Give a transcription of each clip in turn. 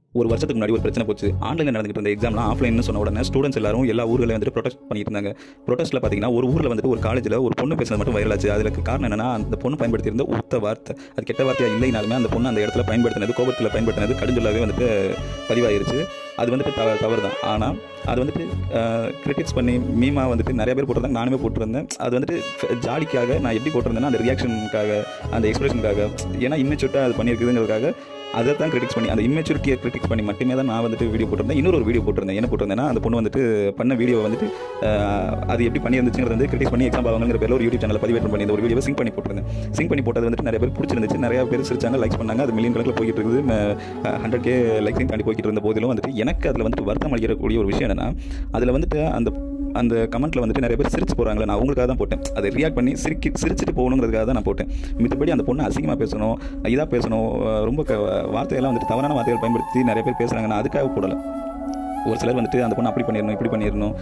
ஒரு வருஷத்துக்கு முன்னாடி ஒரு பிரச்சனை போச்சு ஆன்லைனில் நடந்துகிட்டு இருந்த எக்ஸாம்லாம் ஆஃப்லைன்னு சொன்ன உடனே ஸ்டூடெண்ட்ஸ் எல்லாரும் எல்லா ஊர்களில் வந்துட்டு ப்ரொடெஸ்ட் பண்ணிட்டு இருந்தாங்க ப்ரொடெஸ்ட்டில் பார்த்தீங்கன்னா ஒரு ஊரில் வந்துட்டு ஒரு காலேஜில் ஒரு பொண்ணு பேசுனது மட்டும் வைரல் ஆச்சு அதுக்கு காரணம் என்னன்னா அந்த பொண்ணு பயன்படுத்தியிருந்த உத்த வார்த்தை அது கெட்ட வார்த்தையாக இல்லைனாலுமே அந்த பொண்ணு அந்த இடத்துல பயன்படுத்தினது கோபத்தில் பயன்படுத்தினது கடுஞ்சொல்லாவே வந்துட்டு பதிவாயிருச்சு அது வந்துட்டு தவ தவறு தான் ஆனால் அது வந்துட்டு கிரிட்டிக்ஸ் பண்ணி மீமா வந்துட்டு நிறைய பேர் போட்டிருந்தாங்க நானுமே போட்டிருந்தேன் அது வந்துட்டு ஃப- ஜாலிக்காக நான் எப்படி போட்டிருந்தேன்னா அந்த ரியாக்ஷனுக்காக அந்த எக்ஸ்பிரஷனுக்காக ஏன்னா இம்மெச்சூட்டாக அது பண்ணியிருக்குதுங்கிறதுக்காக அதை தான் கிரிட்டிக்ஸ் பண்ணி அந்த இம்மெச்சூரிட்டியை கிரிட்டிக்ஸ் பண்ணி மட்டுமே தான் நான் வந்துட்டு வீடியோ போட்டிருந்தேன் இன்னொரு ஒரு வீடியோ போட்டிருந்தேன் என்ன போட்டிருந்தேன்னா அந்த பொண்ணு வந்துட்டு பண்ண வீடியோ வந்துட்டு அஹ், அது எப்படி பண்ணியிருந்துச்சுங்கிறது வந்து கிரிட்டிக்ஸ் பண்ணி எக்ஸாம் ஆவாங்கிற பேரில் ஒரு யூடியூப் சேனல் பதிவேற்றம் பண்ணி இந்த ஒரு வீடியோ சிங்க் பண்ணி போட்டிருந்தேன் சிங்க் பண்ணி போட்டது வந்துட்டு நிறைய பேர் பிடிச்சிருந்துச்சு நிறைய பேர் சிரிச்சாங்க லைக்ஸ் பண்ணாங்க அது மில்லியன் கணக்கில் போய்கிட்டு இருக்குது ஹண்ட்ரட் கே லைக்ஸையும் தாண்டி போய்கிட்டு இருந்த போதிலும் வந்துட்டு எனக்கு அதில் வந்துட்டு வருத்தம் அளிக்கக்கூடிய ஒரு விஷயம் என்னன்னா அதில் வந்துட்டு அந்த அந்த கமெண்ட்டில் வந்துட்டு நிறைய பேர் சிரிச்சு போகிறாங்களே நான் அவங்களுக்காக தான் போட்டேன் அதை ரியாக்ட் பண்ணி சிரிக்கி சிரிச்சிட்டு போகணுங்கிறதுக்காக தான் நான் போட்டேன் மித்தபடி அந்த பொண்ணு அசிங்கமாக பேசணும் இதாக பேசணும் அஹ் ரொம்ப க வார்த்தையெல்லாம் வந்துட்டு தவறான வார்த்தைகள் பயன்படுத்தி நிறைய பேர் பேசுகிறாங்க நான் அதுக்காக போடலை ஒரு சிலர் வந்துட்டு அந்த பொண்ணு அப்படி பண்ணிடணும் இப்படி பண்ணிடணும்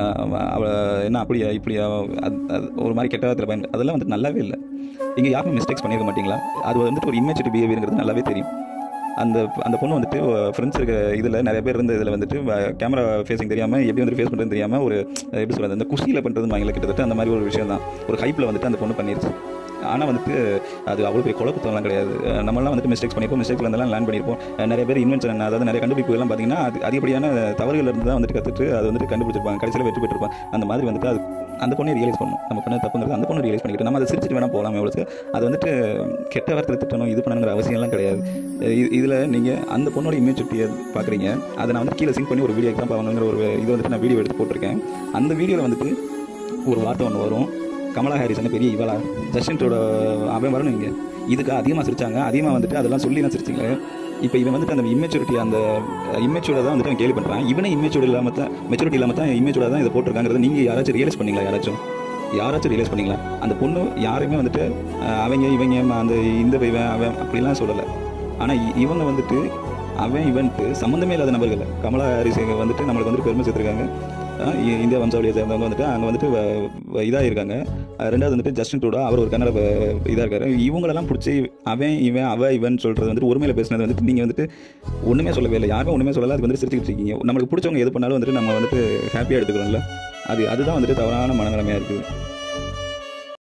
அவ என்ன அப்படியா இப்படியா அது அது ஒரு மாதிரி கெட்ட வார்த்தையில் பயன் அதெல்லாம் வந்துட்டு நல்லாவே இல்லை இங்கே யாருமே மிஸ்டேக்ஸ் பண்ணியிருக்க மாட்டீங்களா அது வந்துட்டு ஒரு இமேஜிட்டி பிஹேவியருங்கிறது நல்லாவே தெரியும் அந்த அந்த பொண்ணு வந்துட்டு ஃப்ரெண்ட்ஸ் இருக்க இதில் நிறைய பேர் இருந்த இதில் வந்துட்டு கேமரா ஃபேஸிங் தெரியாமல் எப்படி வந்து ஃபேஸ் பண்ணுறது தெரியாமல் ஒரு எப்படி சொல்கிறது அந்த குஷியில் பண்ணுறது வாங்கல கிட்டத்தட்ட அந்த மாதிரி ஒரு விஷயம் தான் ஒரு ஹைப்பில் வந்துட்டு அந்த பொண்ணு பண்ணிருச்சு ஆனால் வந்துட்டு அது அவ்வளோ பெரிய குழப்பத்தெல்லாம் கிடையாது அஹ் நம்மலாம் வந்துட்டு மிஸ்டேக்ஸ் பண்ணியிருப்போம் மிஸ்டேக்ல இருந்தெல்லாம் லேர்ன் பண்ணியிருப்போம் அஹ் நிறைய பேர் இன்வென்ஷன் அதாவது நிறைய கண்டுபிடிப்புகள்லாம் பார்த்தீங்கன்னா அது அதிகப்படியான தவறுகள் இருந்து தான் வந்துட்டு கற்றுட்டு அது வந்துட்டு கண்டுபிடிச்சிருப்பாங்க கடைசியில் வெற்றி பெற்றிருப்பாங்க அந்த மாதிரி வந்துட்டு அது அந்த பொண்ணை ரியலைஸ் பண்ணணும் நம்ம பண்ண தப்புங்கிறது அந்த பொண்ணு ரியலைஸ் பண்ணிக்கிட்டு நம்ம அதை சிரிச்சிட்டு வேணால் போகலாம் எவ்வளோ அது வந்துட்டு கெட்ட வார்த்தை திட்டணும் இது பண்ணணுங்கிற அவசியம்லாம் கிடையாது இதில் நீங்கள் அந்த பொண்ணோட இமேஜிட்டியை பார்க்குறீங்க அதை நான் வந்து கீழே சிங்க் பண்ணி ஒரு வீடியோ எக்ஸாம் பாவங்கிற ஒரு இது வந்துட்டு நான் வீடியோ எடுத்து போட்டிருக்கேன் அந்த வீடியோவில் வந்துட்டு ஒரு வார்த்தை ஒன்று வரும் கமலா ஹாரிஸ் பெரிய இவளா ஜஸ்டின்டோட அவன் வரணும் இங்கே இதுக்கு அதிகமாக சிரிச்சாங்க அதிகமாக வந்துட்டு அதெல்லாம் சொல்லி தான் சிரிச்சிங்க இப்போ இவன் வந்துட்டு அந்த இம்மெச்சூரிட்டி அந்த இம்மெச்சூரை தான் வந்துட்டு அவன் கேள்வி பண்ணுறான் இவனே இம்மெச்சூர் இல்லாமல் தான் மெச்சூரிட்டி இல்லாமல் தான் இம்மெச்சூராக தான் இதை போட்டிருக்காங்கிறத நீங்கள் யாராச்சும் ரியலைஸ் பண்ணீங்களா யாராச்சும் யாராச்சும் ரியலைஸ் பண்ணீங்களா அந்த பொண்ணு யாருமே வந்துட்டு அஹ், அவங்க இவங்க ம- அந்த இந்த இவன் அவன் அப்படிலாம் சொல்லலை ஆனால் இவங்க வந்துட்டு அவன் இவன்ட்டு சம்மந்தமே இல்லாத நபர்கள் கமலா ஹாரிஸ் வந்துட்டு நம்மளுக்கு வந்துட்டு பெருமை சேர்த்துருக்காங்க அஹ் இ- இந்தியா வம்சாவளியை சேர்ந்தவங்க வந்துட்டு அங்கே வந்துட்டு இதாக இருக்காங்க அஹ் ரெண்டாவது வந்துட்டு ஜஸ்டின் ட்ரூடோ அவர் ஒரு கன்னட இதாக இருக்காரு இவங்களெல்லாம் பிடிச்சி அவன் இவன் அவ இவன் சொல்கிறது வந்துட்டு ஒருமையில் பேசுனது வந்துட்டு நீங்கள் வந்துட்டு ஒன்றுமே சொல்லவே இல்லை யாருமே ஒன்றுமே சொல்லலை அது வந்துட்டு சிரிச்சுக்கிட்டு இருக்கீங்க நம்மளுக்கு பிடிச்சவங்க எது பண்ணாலும் வந்துட்டு நம்ம வந்துட்டு ஹாப்பியாக எடுத்துக்கிறோம்ல அது அதுதான் வந்துட்டு தவறான மனநிலைமையாக இருக்குது